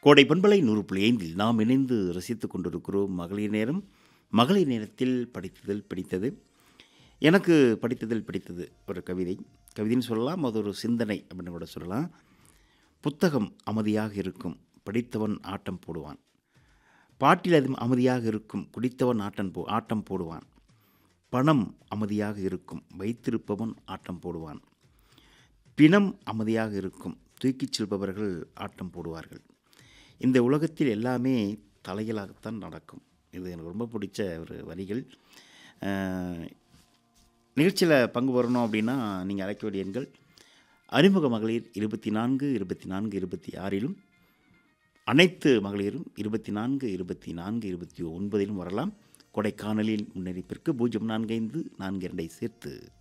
கோடை பண்பலை நூறு புள்ளி ஐந்தில் நாம் இணைந்து ரசித்துக் கொண்டிருக்கிறோம் மகளிர் நேரம் மகளிர் நேரத்தில் படித்ததில் பிடித்தது எனக்கு படித்ததில் பிடித்தது ஒரு கவிதை கவிதைன்னு சொல்லலாம் அது ஒரு சிந்தனை அப்படின்னு கூட சொல்லலாம் புத்தகம் அமைதியாக இருக்கும் படித்தவன் ஆட்டம் போடுவான் பாட்டில் அது அமைதியாக இருக்கும் குடித்தவன் ஆட்டம் போ ஆட்டம் போடுவான் பணம் அமைதியாக இருக்கும் வைத்திருப்பவன் ஆட்டம் போடுவான் பிணம் அமைதியாக இருக்கும் தூக்கிச் செல்பவர்கள் ஆட்டம் போடுவார்கள் இந்த உலகத்தில் எல்லாமே தலைகளாகத்தான் நடக்கும் இது எனக்கு ரொம்ப பிடிச்ச ஒரு வரிகள் நிகழ்ச்சியில் பங்கு வரணும் அப்படின்னா நீங்கள் அழைக்க வேண்டிய எண்கள் அறிமுக மகளிர் இருபத்தி நான்கு இருபத்தி நான்கு இருபத்தி ஆறிலும் அனைத்து மகளிரும் இருபத்தி நான்கு இருபத்தி நான்கு இருபத்தி ஒன்பதிலும் வரலாம் கொடைக்கானலில் முன்னறிப்பிற்கு பூஜ்ஜியம் நான்கு ஐந்து நான்கு இரண்டை சேர்த்து